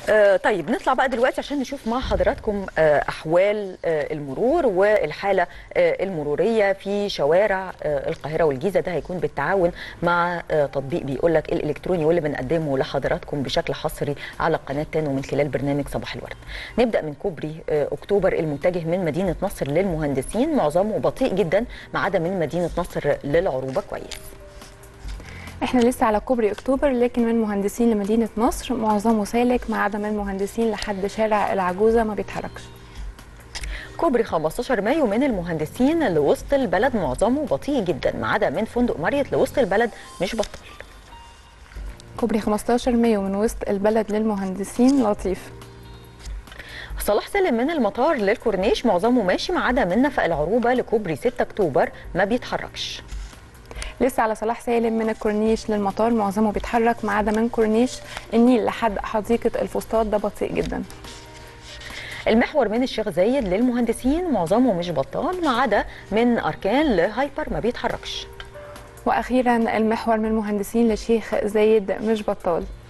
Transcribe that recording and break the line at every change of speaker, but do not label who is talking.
آه طيب نطلع بقى دلوقتي عشان نشوف مع حضراتكم آه احوال آه المرور والحاله آه المروريه في شوارع آه القاهره والجيزه ده هيكون بالتعاون مع آه تطبيق بيقول لك الالكتروني واللي بنقدمه لحضراتكم بشكل حصري على قناه تانو من خلال برنامج صباح الورد. نبدا من كوبري آه اكتوبر المتجه من مدينه نصر للمهندسين معظمه بطيء جدا ما عدا من مدينه نصر للعروبه كويس.
احنا لسه على كوبري اكتوبر لكن من مهندسين لمدينه نصر معظمه سالك ما عدا من مهندسين لحد شارع العجوزه ما بيتحركش
كوبري 15 مايو من المهندسين لوسط البلد معظمه بطيء جدا ما عدا من فندق ماريت لوسط البلد مش بطل
كوبري 15 مايو من وسط البلد للمهندسين لطيف
صلاح سالم من المطار للكورنيش معظمه ماشي ما عدا من نفق العروبه لكوبري 6 اكتوبر ما بيتحركش
لسه على صلاح سالم من الكورنيش للمطار معظمه بيتحرك ما عدا من كورنيش النيل لحد حديقه الفسطاط ده بطيء جدا
المحور من الشيخ زايد للمهندسين معظمه مش بطال ما عدا من اركان لهايبر ما بيتحركش
واخيرا المحور من المهندسين لشيخ زايد مش بطال